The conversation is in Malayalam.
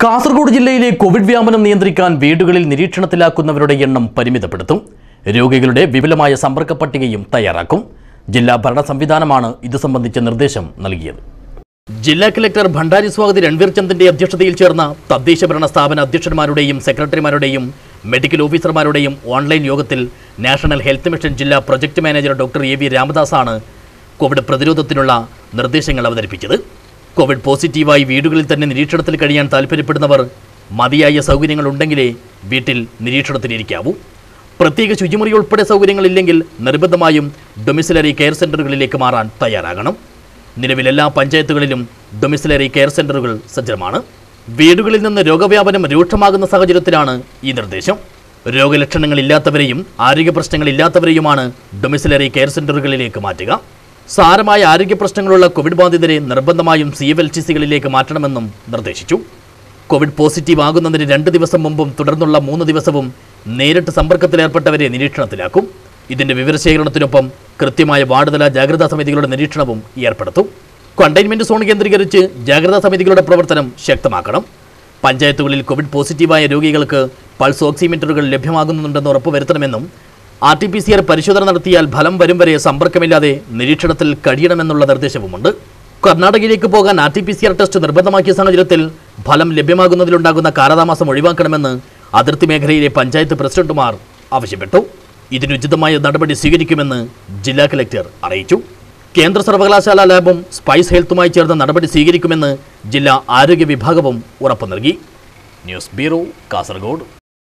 കാസർഗോഡ് ജില്ലയിലെ കോവിഡ് വ്യാപനം നിയന്ത്രിക്കാൻ വീടുകളിൽ നിരീക്ഷണത്തിലാക്കുന്നവരുടെ എണ്ണം പരിമിതപ്പെടുത്തും രോഗികളുടെ വിപുലമായ സമ്പർക്ക പട്ടികയും തയ്യാറാക്കും ജില്ലാ ഭരണ സംവിധാനമാണ് ഇത് സംബന്ധിച്ച നിർദ്ദേശം നൽകിയത് ജില്ലാ കലക്ടർ ഭണ്ഡാരി സ്വാഗതി രൺവീർ ചന്ദിന്റെ അധ്യക്ഷതയിൽ ചേർന്ന തദ്ദേശ ഭരണ സ്ഥാപന അധ്യക്ഷന്മാരുടെയും സെക്രട്ടറിമാരുടെയും മെഡിക്കൽ ഓഫീസർമാരുടെയും ഓൺലൈൻ യോഗത്തിൽ നാഷണൽ ഹെൽത്ത് മിഷൻ ജില്ലാ project manager doctor A V രാമദാസാണ് കോവിഡ് പ്രതിരോധത്തിനുള്ള നിർദ്ദേശങ്ങൾ അവതരിപ്പിച്ചത് കോവിഡ് പോസിറ്റീവായി വീടുകളിൽ തന്നെ നിരീക്ഷണത്തിൽ കഴിയാൻ താൽപ്പര്യപ്പെടുന്നവർ മതിയായ സൗകര്യങ്ങൾ ഉണ്ടെങ്കിലേ വീട്ടിൽ നിരീക്ഷണത്തിലിരിക്കാവൂ പ്രത്യേക ശുചിമുറി ഉൾപ്പെടെ സൗകര്യങ്ങളില്ലെങ്കിൽ നിർബന്ധമായും ഡൊമിസിലറി കെയർ സെന്ററുകളിലേക്ക് മാറാൻ തയ്യാറാകണം നിലവിൽ എല്ലാ പഞ്ചായത്തുകളിലും ഡൊമിസിലറി കെയർ സെന്ററുകൾ സജ്ജമാണ് വീടുകളിൽ നിന്ന് രോഗവ്യാപനം രൂക്ഷമാകുന്ന സാഹചര്യത്തിലാണ് ഈ നിർദ്ദേശം രോഗലക്ഷണങ്ങളില്ലാത്തവരെയും ആരോഗ്യ പ്രശ്നങ്ങളില്ലാത്തവരെയുമാണ് ഡൊമിസിലറി കെയർ സെന്ററുകളിലേക്ക് മാറ്റുക സാരമായ ആരോഗ്യ പ്രശ്നങ്ങളുള്ള കോവിഡ് ബാധിതരെ നിർബന്ധമായും സി എഫ് എൽ ടി സികളിലേക്ക് മാറ്റണമെന്നും നിർദ്ദേശിച്ചു കോവിഡ് പോസിറ്റീവ് ആകുന്നതിന് രണ്ട് ദിവസം മുമ്പും തുടർന്നുള്ള മൂന്ന് ദിവസവും നേരിട്ട് സമ്പർക്കത്തിലേർപ്പെട്ടവരെ നിരീക്ഷണത്തിലാക്കും ഇതിന്റെ വിവരശേഖരണത്തിനൊപ്പം കൃത്യമായ വാർഡുതല ജാഗ്രതാ സമിതികളുടെ നിരീക്ഷണവും ഏർപ്പെടുത്തും കണ്ടെയ്ൻമെന്റ് സോൺ കേന്ദ്രീകരിച്ച് ജാഗ്രതാ സമിതികളുടെ പ്രവർത്തനം ശക്തമാക്കണം പഞ്ചായത്തുകളിൽ കോവിഡ് പോസിറ്റീവായ രോഗികൾക്ക് പൾസ് ഓക്സിമീറ്ററുകൾ ലഭ്യമാകുന്നുണ്ടെന്ന് ഉറപ്പുവരുത്തണമെന്നും R T P C R പരിശോധന നടത്തിയാൽ ഫലം വരും വരെ സമ്പർക്കമില്ലാതെ നിരീക്ഷണത്തിൽ കഴിയണമെന്നുള്ള നിർദ്ദേശവുമുണ്ട് കർണാടകയിലേക്ക് പോകാൻ R T P C R test നിർബന്ധമാക്കിയ സാഹചര്യത്തിൽ ഫലം ലഭ്യമാകുന്നതിലുണ്ടാകുന്ന കാലതാമസം ഒഴിവാക്കണമെന്ന് അതിർത്തി മേഖലയിലെ പഞ്ചായത്ത് പ്രസിഡന്റുമാർ ആവശ്യപ്പെട്ടു ഇതിനുചിതമായ നടപടി സ്വീകരിക്കുമെന്ന് ജില്ലാ കലക്ടർ അറിയിച്ചു കേന്ദ്ര സർവകലാശാല ലാബും സ്പൈസ് ഹെൽത്തുമായി ചേർന്ന് നടപടി സ്വീകരിക്കുമെന്ന് ജില്ലാ ആരോഗ്യ വിഭാഗവും ഉറപ്പു നൽകി ന്യൂസ് ബ്യൂറോ കാസർഗോഡ്